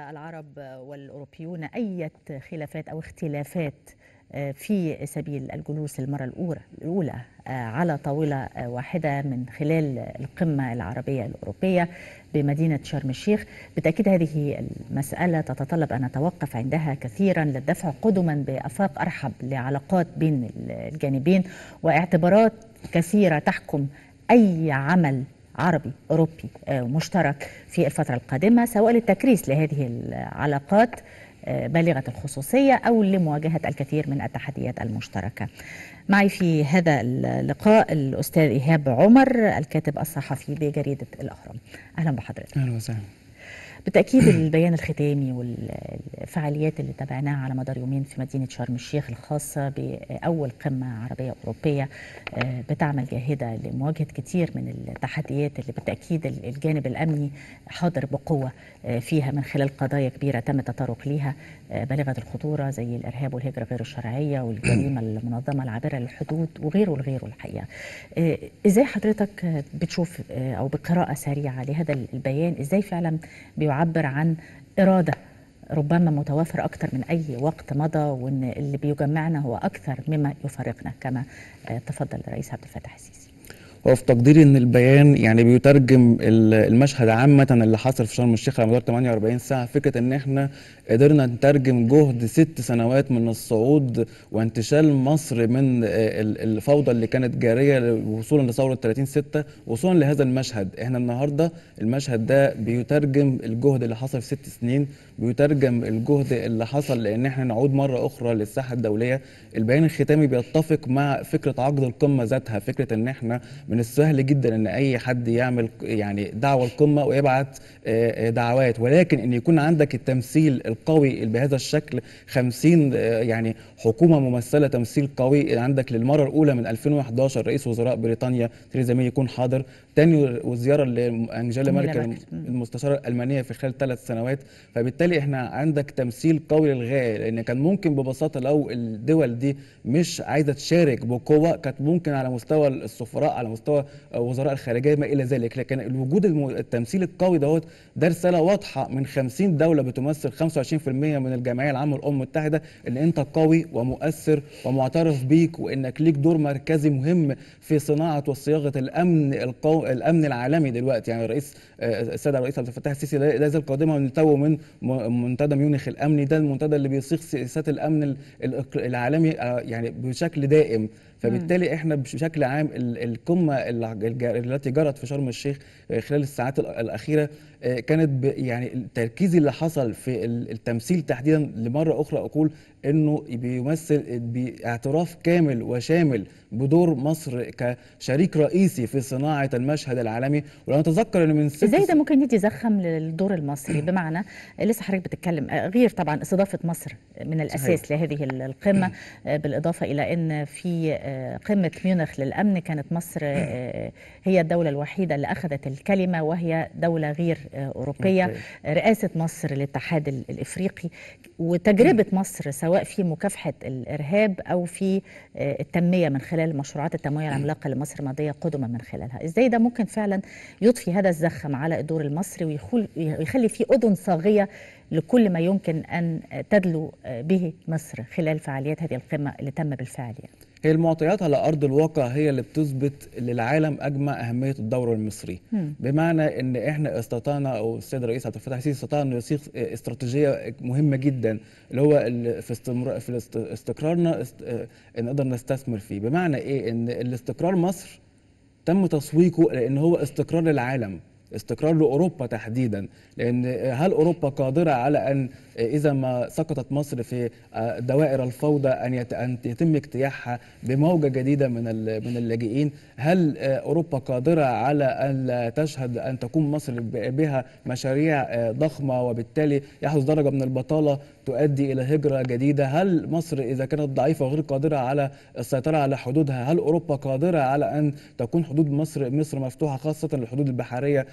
العرب والأوروبيون أي خلافات أو اختلافات في سبيل الجلوس المرة الأولى الأولى على طاولة واحدة من خلال القمة العربية الأوروبية بمدينة شرم الشيخ بالتأكيد هذه المسألة تتطلب أن نتوقف عندها كثيرا للدفع قدما بأفاق أرحب لعلاقات بين الجانبين واعتبارات كثيرة تحكم أي عمل عربي أوروبي مشترك في الفترة القادمة سواء للتكريس لهذه العلاقات بالغة الخصوصية أو لمواجهة الكثير من التحديات المشتركة معي في هذا اللقاء الأستاذ إيهاب عمر الكاتب الصحفي بجريدة الأهرام أهلا بحضرتك أهلا وسهلا بالتأكيد البيان الختامي والفعاليات اللي تابعناها على مدار يومين في مدينة شرم الشيخ الخاصة بأول قمة عربية أوروبية بتعمل جاهدة لمواجهة كثير من التحديات اللي بالتأكيد الجانب الأمني حاضر بقوة فيها من خلال قضايا كبيرة تم التطرق ليها بالغة الخطورة زي الإرهاب والهجرة غير الشرعية والجريمة المنظمة العابرة للحدود وغيره وغيره الحقيقة إزاي حضرتك بتشوف أو بقراءة سريعة لهذا البيان إزاي فعلا بيعبر عن إرادة ربما متوافر أكثر من أي وقت مضى وأن اللي بيجمعنا هو أكثر مما يفارقنا كما تفضل الرئيس عبد الفتاح السيسي هو في تقديري ان البيان يعني بيترجم المشهد عامه اللي حصل في شرم الشيخ على مدار 48 ساعه فكره ان احنا قدرنا نترجم جهد ست سنوات من الصعود وانتشال مصر من الفوضى اللي كانت جاريه وصولا لثوره 30 6 وصولا لهذا المشهد احنا النهارده المشهد ده بيترجم الجهد اللي حصل في ست سنين بيترجم الجهد اللي حصل لان احنا نعود مره اخرى للساحه الدوليه البيان الختامي بيتفق مع فكره عقد القمه ذاتها فكره ان احنا من السهل جدا ان اي حد يعمل يعني دعوه القمه ويبعت دعوات ولكن ان يكون عندك التمثيل القوي بهذا الشكل 50 يعني حكومه ممثله تمثيل قوي عندك للمره الاولى من 2011 رئيس وزراء بريطانيا تريزا ماي يكون حاضر تاني وزياره لانجيلا ميركل المستشاره الالمانيه في خلال ثلاث سنوات فبالتالي احنا عندك تمثيل قوي للغايه لان كان ممكن ببساطه لو الدول دي مش عايزه تشارك بقوه كانت ممكن على مستوى السفراء على مستوى وزراء الخارجيه ما الى ذلك لكن الوجود التمثيل القوي دوت ده رساله واضحه من 50 دوله بتمثل 25% من الجمعيه العامه للامم المتحده ان انت قوي ومؤثر ومعترف بيك وانك ليك دور مركزي مهم في صناعه وصياغه الامن القو... الامن العالمي دلوقتي يعني الرئيس السيد الرئيس عبد الفتاح السيسي لا زال قادما من تو من منتدى ميونخ الامني ده المنتدى اللي بيصيغ سياسات الامن العالمي يعني بشكل دائم فبالتالي احنا بشكل عام القمه التي جرت في شرم الشيخ خلال الساعات الاخيره كانت يعني التركيز اللي حصل في التمثيل تحديدا لمره اخرى اقول انه بيمثل باعتراف كامل وشامل بدور مصر كشريك رئيسي في صناعه المشهد العالمي ولو نتذكر ان من ست ازاي ده ممكن يدي زخم للدور المصري بمعنى لسه حضرتك بتتكلم غير طبعا استضافه مصر من الاساس صحيح. لهذه القمه بالاضافه الى ان في قمه ميونخ للامن كانت مصر هي الدوله الوحيده اللي اخذت الكلمه وهي دوله غير اوروبيه رئاسه مصر للاتحاد الافريقي وتجربه مصر سواء في مكافحه الارهاب او في التنميه من خلال مشروعات التنميه العملاقه اللي مصر ماضيه قدما من خلالها ازاي ده ممكن فعلا يضفي هذا الزخم على الدور المصري ويخلي فيه اذن صاغيه لكل ما يمكن ان تدلو به مصر خلال فعاليات هذه القمه اللي تم بالفعل يعني. هي المعطيات على ارض الواقع هي اللي بتثبت للعالم اجمع اهميه الدور المصري مم. بمعنى ان احنا استطعنا او السيد الرئيس عبد الفتاح السيسي استطاع انه يصيغ استراتيجيه مهمه جدا اللي هو في استمرار في استقرارنا است... نقدر نستثمر فيه بمعنى ايه ان الاستقرار مصر تم تسويقه لان هو استقرار للعالم استقرار لاوروبا تحديدا لان هل اوروبا قادره على ان اذا ما سقطت مصر في دوائر الفوضى ان ان يتم اجتياحها بموجه جديده من من اللاجئين هل اوروبا قادره على ان تشهد ان تكون مصر بها مشاريع ضخمه وبالتالي يحدث درجه من البطاله تؤدي الى هجره جديده هل مصر اذا كانت ضعيفه وغير قادره على السيطره على حدودها هل اوروبا قادره على ان تكون حدود مصر مصر مفتوحه خاصه الحدود البحريه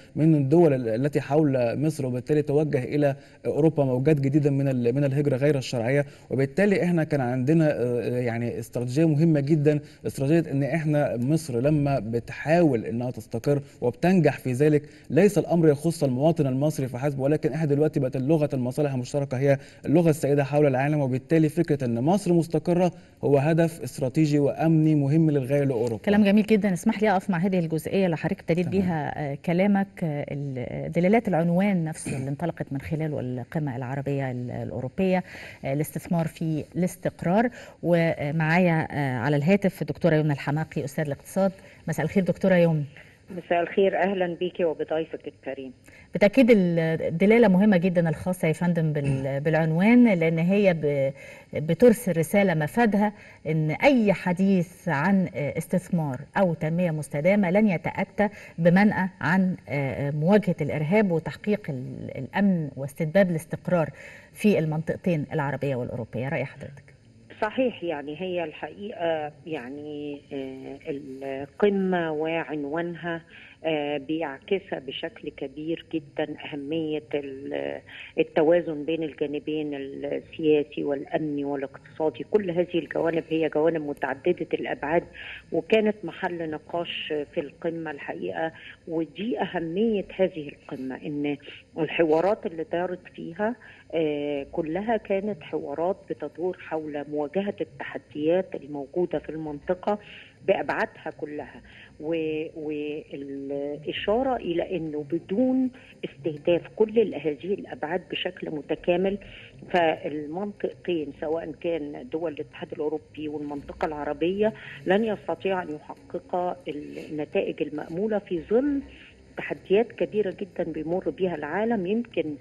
من الدول التي حول مصر وبالتالي توجه الى اوروبا موجات جديده من من الهجره غير الشرعيه وبالتالي احنا كان عندنا يعني استراتيجيه مهمه جدا استراتيجيه ان احنا مصر لما بتحاول انها تستقر وبتنجح في ذلك ليس الامر يخص المواطن المصري فحسب ولكن احنا دلوقتي بقت لغه المصالح المشتركه هي اللغه السائده حول العالم وبالتالي فكره ان مصر مستقره هو هدف استراتيجي وامني مهم للغايه لاوروبا كلام جميل جدا اسمح لي اقف مع هذه الجزئيه اللي حضرتك ابتديت بيها كلامك دلالات العنوان نفسه اللي انطلقت من خلاله القمه العربيه الاوروبيه الاستثمار في الاستقرار ومعايا على الهاتف الدكتوره يمنى الحماقي استاذ الاقتصاد مساء الخير دكتوره يمنى مساء الخير اهلا بيكي وبضيفك الكريم بالتاكيد الدلاله مهمه جدا الخاصه يا فندم بالعنوان لان هي بترسل رساله مفادها ان اي حديث عن استثمار او تنميه مستدامه لن يتاتى بمنأى عن مواجهه الارهاب وتحقيق الامن واستتباب الاستقرار في المنطقتين العربيه والاوروبيه راي حضرتك صحيح يعني هي الحقيقة يعني القمة وعنوانها بيعكسها بشكل كبير جدا أهمية التوازن بين الجانبين السياسي والأمني والاقتصادي كل هذه الجوانب هي جوانب متعددة الأبعاد وكانت محل نقاش في القمة الحقيقة ودي أهمية هذه القمة إن الحوارات اللي دارت فيها كلها كانت حوارات بتدور حول مواجهة التحديات الموجودة في المنطقة بأبعادها كلها والإشارة إلى أنه بدون استهداف كل هذه الأبعاد بشكل متكامل فالمنطقتين سواء كان دول الاتحاد الأوروبي والمنطقة العربية لن يستطيع أن يحققا النتائج المأمولة في ظل تحديات كبيرة جدا بيمر بيها العالم يمكن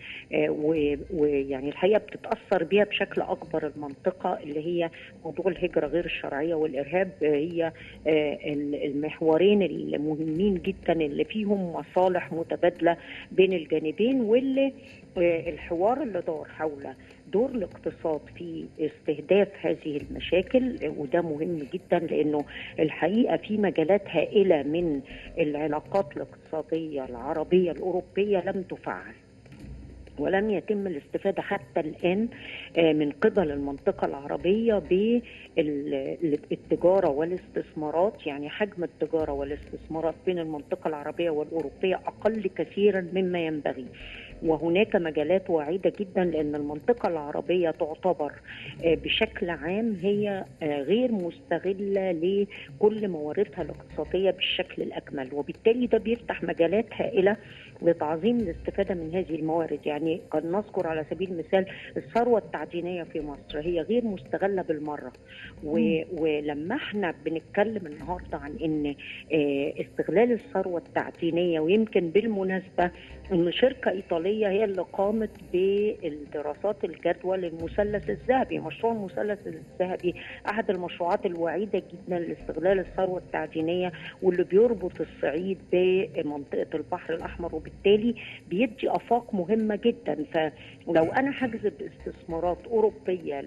ويعني الحقيقة بتتأثر بيها بشكل أكبر المنطقة اللي هي موضوع الهجرة غير الشرعية والإرهاب هي المحورين المهمين جدا اللي فيهم مصالح متبادلة بين الجانبين واللي الحوار اللي دار حول دور الاقتصاد في استهداف هذه المشاكل وده مهم جدا لانه الحقيقه في مجالات هائله من العلاقات الاقتصاديه العربيه الاوروبيه لم تفعل ولم يتم الاستفادة حتى الآن من قبل المنطقة العربية بالتجارة والاستثمارات يعني حجم التجارة والاستثمارات بين المنطقة العربية والأوروبية أقل كثيرا مما ينبغي وهناك مجالات واعدة جدا لأن المنطقة العربية تعتبر بشكل عام هي غير مستغلة لكل مواردها الاقتصادية بالشكل الأكمل وبالتالي ده بيفتح مجالات هائلة لتعظيم الاستفادة من هذه الموارد يعني قد نذكر على سبيل المثال الثروة التعدينية في مصر هي غير مستغلة بالمرة و... ولما احنا بنتكلم النهاردة عن ان استغلال الثروة التعدينية ويمكن بالمناسبة ان شركة ايطالية هي اللي قامت بالدراسات الجدوى للمثلث الذهبي مشروع المثلث الذهبي احد المشروعات الوعيدة جدا لاستغلال الثروة التعدينية واللي بيربط الصعيد بمنطقة البحر الاحمر وبالتالي بيدي افاق مهمه جدا فلو انا هجذب استثمارات اوروبيه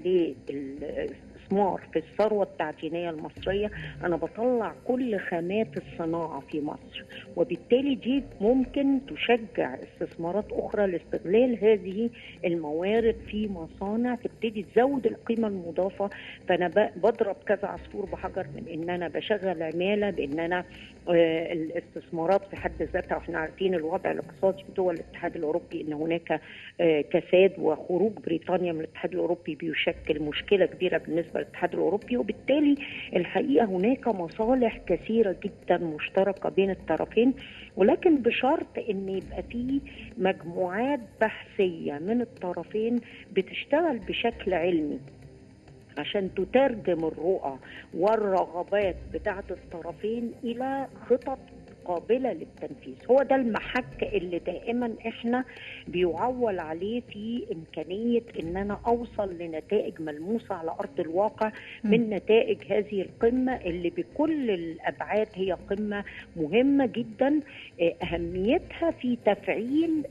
للاستثمار في الثروه التعدينيه المصريه انا بطلع كل خامات الصناعه في مصر وبالتالي دي ممكن تشجع استثمارات اخرى لاستغلال هذه الموارد في مصانع تبتدي تزود القيمه المضافه فانا بضرب كذا عصفور بحجر من ان انا بشغل عماله بان انا آه الاستثمارات في حد ذاتها واحنا عارفين الوضع الاقتصادي في دول الاتحاد الاوروبي ان هناك آه كساد وخروج بريطانيا من الاتحاد الاوروبي بيشكل مشكله كبيره بالنسبه للاتحاد الاوروبي وبالتالي الحقيقه هناك مصالح كثيره جدا مشتركه بين الطرفين ولكن بشرط ان يبقى في مجموعات بحثيه من الطرفين بتشتغل بشكل علمي عشان تترجم الرؤى والرغبات بتاعت الطرفين الى خطط قابله للتنفيذ هو ده المحك اللي دائما احنا بيعول عليه في امكانيه ان انا اوصل لنتائج ملموسه على ارض الواقع من نتائج هذه القمه اللي بكل الابعاد هي قمه مهمه جدا اهميتها في تفعيل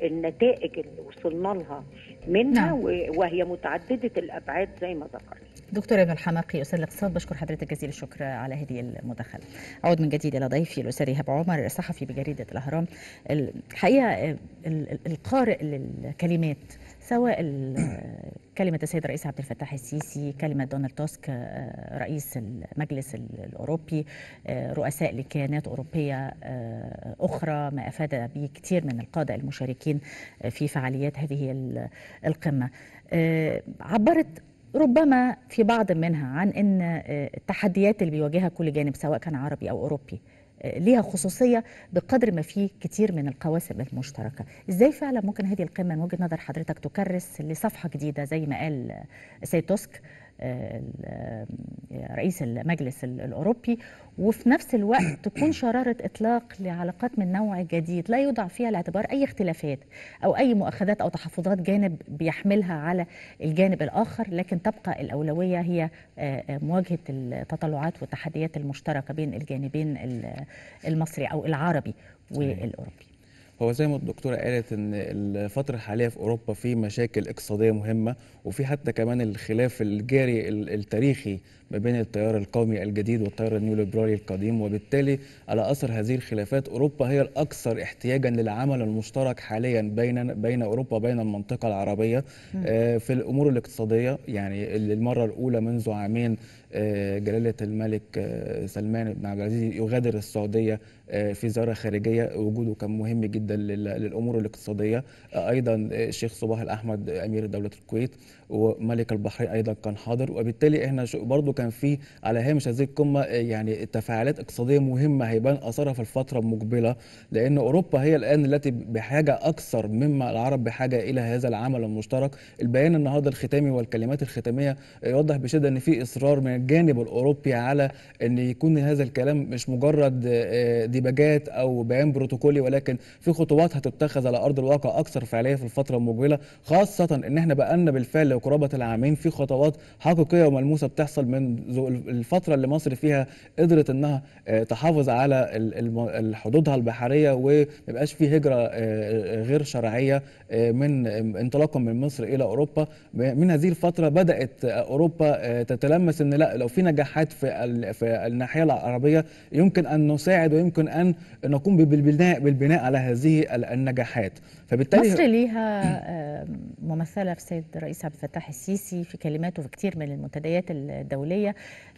النتائج اللي وصلنا لها منها وهي متعدده الابعاد زي ما ذكرت دكتور ابن الحماقي استاذ الاقتصاد بشكر حضرتك جزيل الشكر على هذه المداخله. اعود من جديد الى ضيفي الاستاذ ايهاب عمر الصحفي بجريده الاهرام. الحقيقه القارئ للكلمات سواء كلمة السيد الرئيس عبد الفتاح السيسي كلمة دونالد توسك رئيس المجلس الأوروبي رؤساء لكيانات أوروبية أخرى ما أفاد به كثير من القادة المشاركين في فعاليات هذه القمة عبرت ربما في بعض منها عن أن التحديات اللي بيواجهها كل جانب سواء كان عربي أو أوروبي ليها خصوصيه بقدر ما فيه كتير من القواسم المشتركه ازاي فعلا ممكن هذه القمه من وجهه نظر حضرتك تكرس لصفحه جديده زي ما قال السيد توسك رئيس المجلس الاوروبي وفي نفس الوقت تكون شراره اطلاق لعلاقات من نوع جديد لا يوضع فيها الاعتبار اي اختلافات او اي مؤاخذات او تحفظات جانب بيحملها على الجانب الاخر لكن تبقى الاولويه هي مواجهه التطلعات والتحديات المشتركه بين الجانبين المصري او العربي والاوروبي هو زي ما الدكتوره قالت ان الفتره الحاليه في اوروبا في مشاكل اقتصاديه مهمه وفي حتى كمان الخلاف الجاري التاريخي ما بين التيار القومي الجديد والتيار النيوليبرالي القديم وبالتالي على اثر هذه الخلافات اوروبا هي الاكثر احتياجا للعمل المشترك حاليا بين بين اوروبا وبين المنطقه العربيه في الامور الاقتصاديه يعني المره الاولى منذ عامين جلاله الملك سلمان بن عبد العزيز يغادر السعوديه في زياره خارجيه وجوده كان مهم جدا للامور الاقتصاديه ايضا الشيخ صباح الاحمد امير دوله الكويت وملك البحرين ايضا كان حاضر وبالتالي احنا برضو كان في على هامش هذه القمه يعني تفاعلات اقتصاديه مهمه هيبان اثرها في الفتره المقبله لان اوروبا هي الان التي بحاجه اكثر مما العرب بحاجه الى هذا العمل المشترك البيان النهارده الختامي والكلمات الختاميه يوضح بشده ان في اصرار من الجانب الاوروبي على ان يكون هذا الكلام مش مجرد ديباجات او بيان بروتوكولي ولكن في خطوات هتتخذ على ارض الواقع اكثر فعاليه في الفتره المقبله خاصه ان احنا بقالنا بالفعل قرابه العامين في خطوات حقيقيه وملموسه بتحصل من الفتره اللي مصر فيها قدرت انها تحافظ على حدودها البحريه وما يبقاش في هجره غير شرعيه من انطلاقا من مصر الى اوروبا من هذه الفتره بدات اوروبا تتلمس ان لا لو في نجاحات في في الناحيه العربيه يمكن ان نساعد ويمكن ان نقوم بالبناء بالبناء على هذه النجاحات فبالتالي مصر ليها ممثله في السيد الرئيس عبد الفتاح السيسي في كلماته في كثير من المنتديات الدوليه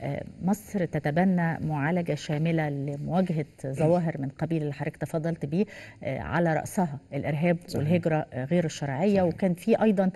مصر تتبنى معالجه شامله لمواجهه ظواهر من قبيل اللي حضرتك تفضلت به على راسها الارهاب صحيح. والهجره غير الشرعيه صحيح. وكان في ايضا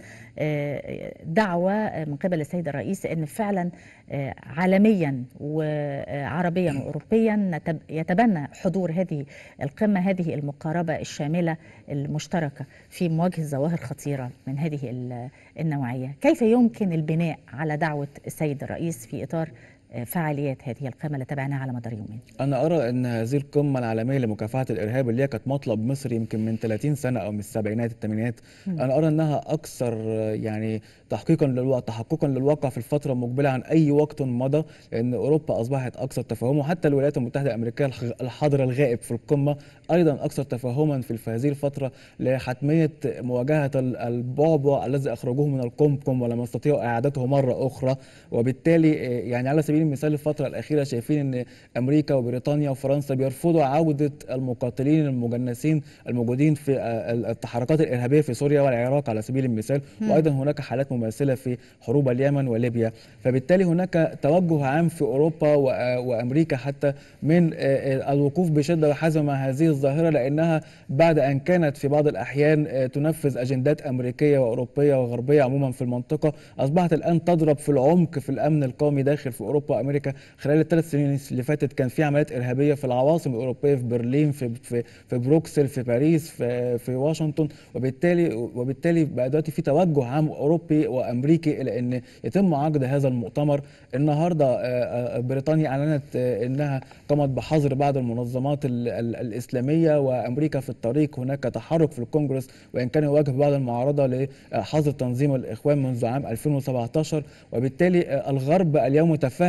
دعوه من قبل السيد الرئيس ان فعلا عالميا وعربيا واوروبيا يتبنى حضور هذه القمه هذه المقاربه الشامله المشتركه في مواجهه ظواهر خطيره من هذه النوعيه، كيف يمكن البناء على دعوه السيد الرئيس في اطار فعاليات هذه القمه اللي تابعناها على مدار يومين؟ انا ارى ان هذه القمه العالميه لمكافحه الارهاب اللي هي كانت مطلب مصري يمكن من 30 سنه او من السبعينات الثمانينات انا ارى انها اكثر يعني تحقيقا للواقع تحققا للواقع في الفتره المقبله عن اي وقت مضى لان اوروبا اصبحت اكثر تفاهما وحتى الولايات المتحده الامريكيه الحاضر الغائب في القمه ايضا اكثر تفاهما في هذه الفتره لحتميه مواجهه البعبع الذي اخرجوه من القمقم ولم يستطيعوا اعادته مره اخرى وبالتالي يعني على سبيل المثال الفتره الاخيره شايفين ان امريكا وبريطانيا وفرنسا بيرفضوا عوده المقاتلين المجنسين الموجودين في التحركات الارهابيه في سوريا والعراق على سبيل المثال وايضا هناك حالات مماثله في حروب اليمن وليبيا فبالتالي هناك توجه عام في اوروبا وامريكا حتى من الوقوف بشده وحزم مع هذه الظاهره لانها بعد ان كانت في بعض الاحيان تنفذ اجندات امريكيه واوروبيه وغربيه عموما في المنطقه اصبحت الان تضرب في العمق في الامن القومي داخل في اوروبا وامريكا خلال الثلاث سنين اللي فاتت كان في عمليات ارهابيه في العواصم الاوروبيه في برلين في في في بروكسل في باريس في في واشنطن وبالتالي وبالتالي بقى دلوقتي في توجه عام اوروبي وامريكي الى ان يتم عقد هذا المؤتمر النهارده بريطانيا اعلنت انها قامت بحظر بعض المنظمات الاسلاميه وامريكا في الطريق هناك تحرك في الكونجرس وان كان يواجه بعض المعارضه لحظر تنظيم الاخوان منذ عام 2017 وبالتالي الغرب اليوم تفهم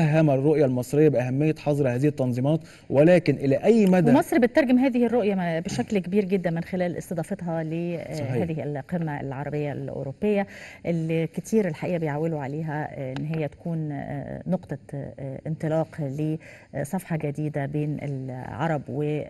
تفهم الرؤيه المصريه باهميه حظر هذه التنظيمات ولكن الى اي مدى ومصر بتترجم هذه الرؤية ما- بشكل كبير جدا من خلال استضافتها صحيح. لهذه القمة العربية الأوروبية اللي كتير الحقيقة بيعولوا عليها آه، إن هي تكون آه، نقطة آه، انطلاق لصفحة جديدة بين العرب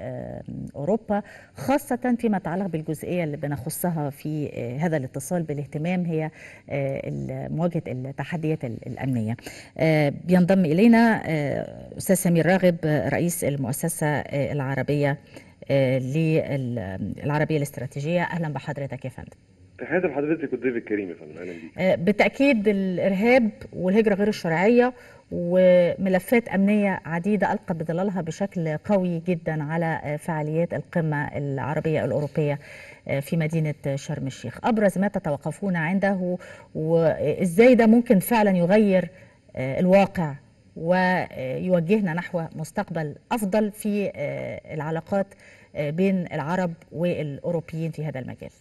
وأوروبا خاصة فيما يتعلق بالجزئية اللي بنخصها في آه، هذا الاتصال بالاهتمام هي آه، ال- مواجهة التحديات ال- الأمنية آه، بينضم إلينا آه، أستاذ سمير راغب آه، رئيس المؤسسة آه، العربية آه، للعربية الاستراتيجية أهلا بحضرتك يا فندم تحياتي لحضرتك والضيف الكريم يا فندم اهلا بيك آه، بالتأكيد الإرهاب والهجرة غير الشرعية وملفات أمنية عديدة ألقى بظلالها بشكل قوي جدا على آه، فعاليات القمة العربية الأوروبية آه، في مدينة شرم الشيخ أبرز ما تتوقفون عنده وإزاي ده ممكن فعلا يغير آه، الواقع ويوجهنا نحو مستقبل أفضل في آه، العلاقات آه، بين العرب والأوروبيين في هذا المجال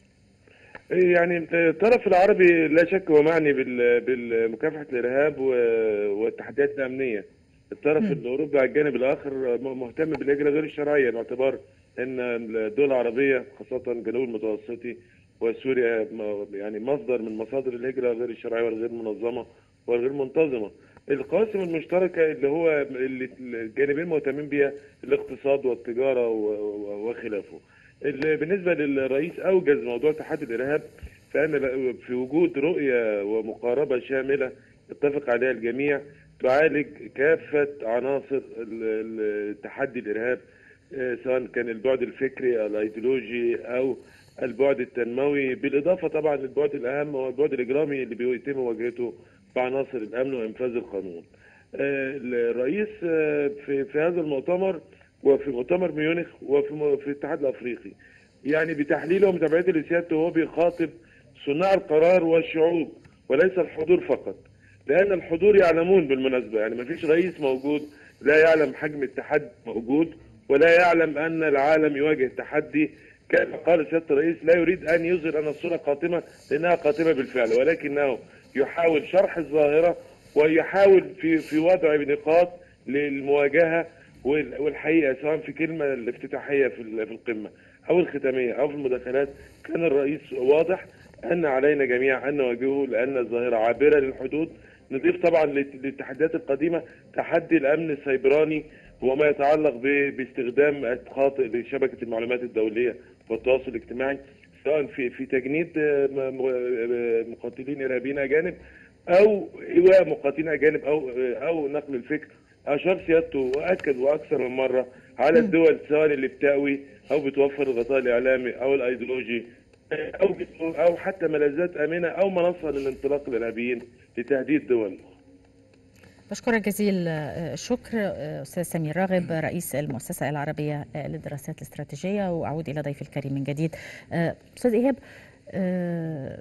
يعني الطرف العربي لا شك هو معني بال- بمكافحه الارهاب و- والتحديات الامنيه الطرف مم. الاوروبي على الجانب الاخر م- مهتم بالهجره غير الشرعيه باعتبار ان الدول العربيه خاصه الجنوب المتوسطي وسوريا م- يعني مصدر من مصادر الهجره غير الشرعيه والغير منظمه والغير منتظمه القواسم المشتركه اللي هو اللي الجانبين مهتمين بيها الاقتصاد والتجاره و- و- وخلافه ال- بالنسبه للرئيس اوجز موضوع تحدي الارهاب فان ل- في وجود رؤيه ومقاربه شامله اتفق عليها الجميع تعالج كافه عناصر ال- ال- التحدي الارهاب آه، سواء كان البعد الفكري الايديولوجي او البعد التنموي بالاضافه طبعا للبعد الاهم هو البعد الاجرامي اللي بيتم مواجهته بعناصر الامن وانفاذ القانون. آه، الرئيس آه، في في هذا المؤتمر وفي مؤتمر ميونخ وفي م- في الاتحاد الافريقي يعني بتحليله ومتابعته لسيادته وهو بيخاطب صناع القرار والشعوب وليس الحضور فقط لان الحضور يعلمون بالمناسبه يعني ما فيش رئيس موجود لا يعلم حجم التحدي موجود ولا يعلم ان العالم يواجه تحدي كما قال سياده الرئيس لا يريد ان يظهر ان الصوره قاتمه لانها قاتمه بالفعل ولكنه يحاول شرح الظاهره ويحاول في في وضع نقاط للمواجهه وال- والحقيقه سواء في كلمه الافتتاحيه في ال- في القمه او الختاميه او في المداخلات كان الرئيس واضح ان علينا جميعا ان نواجهه لان الظاهره عابره للحدود نضيف طبعا للت- للتحديات القديمه تحدي الامن السيبراني وما يتعلق ب- باستخدام خاطئ لشبكه المعلومات الدوليه والتواصل الاجتماعي سواء في في تجنيد آه، م- م- مقاتلين ارهابيين اجانب او ايواء مقاتلين اجانب او او نقل الفكر اشار سيادته واكد واكثر من مره على الدول سواء اللي بتاوي او بتوفر الغطاء الاعلامي او الايديولوجي او او حتى ملاذات امنه او منصه للانطلاق الارهابيين لتهديد دول بشكرك جزيل آه، الشكر آه، أستاذ سمير راغب رئيس المؤسسة العربية آه، للدراسات الاستراتيجية وأعود إلى ضيفي الكريم من جديد آه، أستاذ إيهاب آه،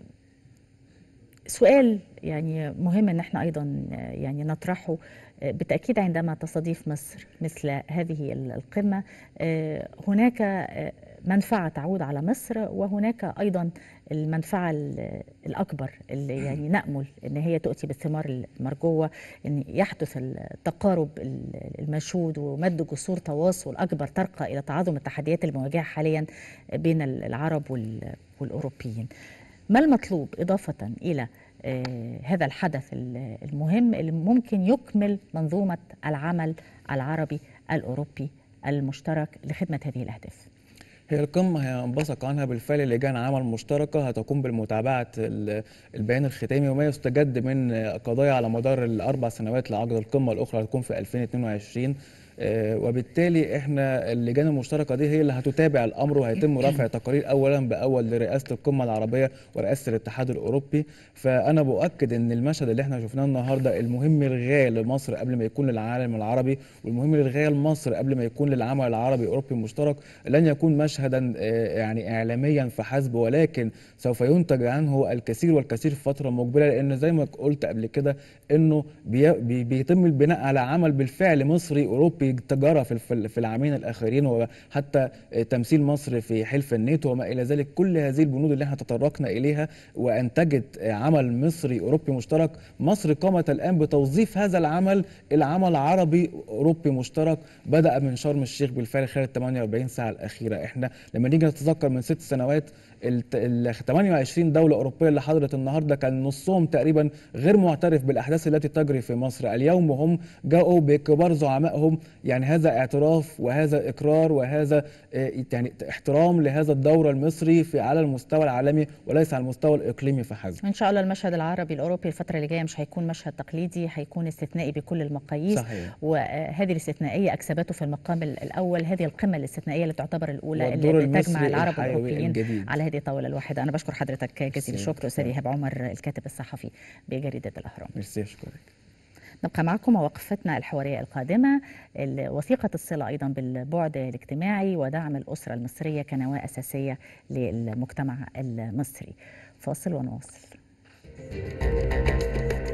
سؤال يعني مهم ان احنا ايضا آه، يعني نطرحه آه، بالتاكيد عندما تستضيف مصر مثل هذه ال- القمه آه، هناك آه، منفعه تعود على مصر وهناك ايضا المنفعه ال- الاكبر اللي يعني نامل ان هي تؤتي بالثمار المرجوه ان يحدث التقارب ال- المشهود ومد جسور تواصل اكبر ترقى الى تعاظم التحديات المواجهه حاليا بين العرب وال- والاوروبيين. ما المطلوب إضافة إلى آه، هذا الحدث ال- المهم اللي ممكن يكمل منظومة العمل العربي الأوروبي المشترك لخدمة هذه الأهداف هي القمة هينبثق عنها بالفعل لجان عمل مشتركة هتقوم بالمتابعة ال- البيان الختامي وما يستجد من قضايا على مدار الأربع سنوات لعقد القمة الأخرى هتكون في 2022 آه، وبالتالي احنا اللجان المشتركه دي هي اللي هتتابع الامر وهيتم رفع تقارير اولا باول لرئاسه القمه العربيه ورئاسه الاتحاد الاوروبي فانا باكد ان المشهد اللي احنا شفناه النهارده المهم للغايه لمصر قبل ما يكون للعالم العربي والمهم للغايه لمصر قبل ما يكون للعمل العربي الاوروبي المشترك لن يكون مشهدا آه، يعني اعلاميا فحسب ولكن سوف ينتج عنه الكثير والكثير في فتره مقبله لان زي ما قلت قبل كده انه بي بي- بيتم البناء على عمل بالفعل مصري اوروبي في التجاره في في في العامين الاخرين وحتى تمثيل مصر في حلف الناتو وما الى ذلك كل هذه البنود اللي احنا تطرقنا اليها وانتجت عمل مصري اوروبي مشترك مصر قامت الان بتوظيف هذا العمل الى عمل عربي اوروبي مشترك بدا من شرم الشيخ بالفعل خلال 48 ساعه الاخيره احنا لما نيجي نتذكر من ست سنوات ال 28 دولة أوروبية اللي حضرت النهاردة كان نصهم تقريبا غير معترف بالأحداث التي تجري في مصر اليوم هم جاءوا بكبار زعمائهم يعني هذا اعتراف وهذا إقرار وهذا يعني احترام لهذا الدور المصري في على المستوى العالمي وليس على المستوى الإقليمي فحسب إن شاء الله المشهد العربي الأوروبي الفترة اللي جاية مش هيكون مشهد تقليدي هيكون استثنائي بكل المقاييس صحيح. وهذه الاستثنائية أكسبته في المقام الأول هذه القمة الاستثنائية اللي تعتبر الأولى والدور اللي تجمع المصري العرب الحيوي والأوروبيين الجديد. على هذه الطاولة الواحدة أنا بشكر حضرتك جزيل ميرسي. الشكر أستاذ إيهاب عمر الكاتب الصحفي بجريدة الأهرام ميرسي أشكرك نبقى معكم وقفتنا الحوارية القادمة وثيقة الصلة أيضا بالبعد الاجتماعي ودعم الأسرة المصرية كنواة أساسية للمجتمع المصري فاصل ونواصل